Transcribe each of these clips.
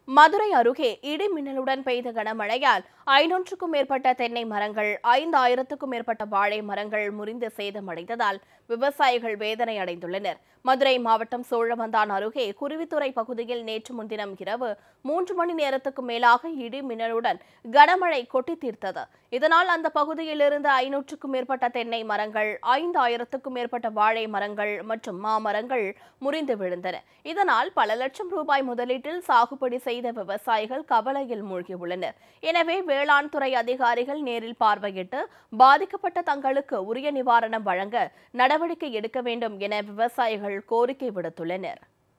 மதுரை அருகே இடி மின்னலுடன் பெய்த கனமழையால் ஐநூற்றுக்கும் மேற்பட்ட தென்னை மரங்கள் ஐந்தாயிரத்துக்கும் மேற்பட்ட வாழை மரங்கள் முறிந்து சேதமடைந்ததால் விவசாயிகள் வேதனை அடைந்துள்ளனர் மதுரை மாவட்டம் சோழவந்தான் அருகே குருவித்துறை பகுதியில் நேற்று முன்தினம் இரவு மூன்று மணி நேரத்துக்கு மேலாக இடி மின்னலுடன் கனமழை கொட்டி தீர்த்தது இதனால் அந்த பகுதியில் இருந்த ஐநூற்றுக்கும் மேற்பட்ட தென்னை மரங்கள் ஐந்தாயிரத்துக்கும் மேற்பட்ட வாழை மரங்கள் மற்றும் மாமரங்கள் முறிந்து விழுந்தன இதனால் பல லட்சம் ரூபாய் முதலீட்டில் சாகுபடி செய்த விவசாயிகள் கவலையில் மூழ்கியுள்ளனர் எனவே வேளாண் துறை அதிகாரிகள் நேரில் பார்வையிட்டு பாதிக்கப்பட்ட தங்களுக்கு உரிய நிவாரணம் வழங்க நடவடிக்கை எடுக்க வேண்டும் என விவசாயிகள் கோரிக்கை விடுத்துள்ளனர்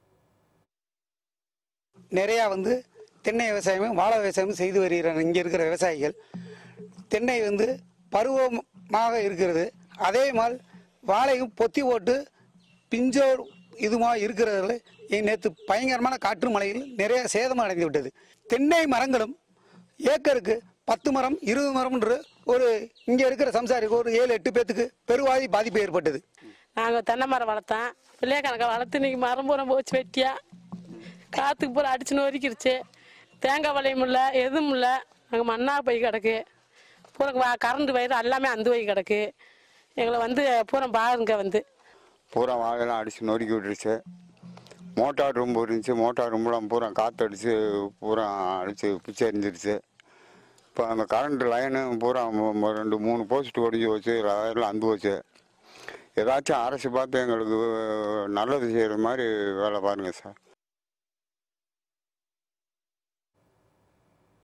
நிறையா வந்து தென்னை விவசாயமும் வாழை விவசாயமும் செய்து வருகிறாங்க இங்கே இருக்கிற விவசாயிகள் தென்னை வந்து பருவமாக இருக்கிறது அதே மாதிரி வாழையும் பொத்தி போட்டு பிஞ்சோர் இதுமா இருக்கிறதுல நேற்று பயங்கரமான காற்று மழையில் நிறைய சேதம் அடைந்து விட்டது தென்னை மரங்களும் ஏக்கருக்கு பத்து மரம் இருபது மரம்ன்ற ஒரு இங்கே இருக்கிற சம்சாரிக்கு ஒரு ஏழு எட்டு பேத்துக்கு பெருவாதி பாதிப்பு ஏற்பட்டது நாங்கள் தென்னை மரம் வளர்த்தோம் பிள்ளைய கணக்கை வளர்த்து இன்னைக்கு மரம் பூரம் போச்சு வெட்டியா காற்றுக்கு பூரா அடிச்சு நொறுக்கிருச்சு தேங்காய் வளையும் இல்லை எதுவும் இல்லை நாங்கள் மண்ணா போய் கிடக்கு பூரா கரண்ட் வயிறு எல்லாமே அந்த போய் கிடக்கு எங்களை வந்து பூரம் பாருங்க வந்து பூரா வாழையெல்லாம் அடித்து நொறுக்கி விட்டுருச்சு மோட்டார் ரூம் இருந்துச்சு மோட்டார் ரூம்லாம் பூரா காற்று அடித்து பூரா அடித்து பிச்சை எரிஞ்சிருச்சு இப்போ அந்த கரண்ட் லைனு பூரா மு- மு- ரெண்டு மூணு போஸ்ட் ஒடிஞ்சு போச்சு வயர்லாம் அந்து போச்சு ஏதாச்சும் அரசு பார்த்து எங்களுக்கு நல்லது செய்கிற மாதிரி வேலை பாருங்கள் சார்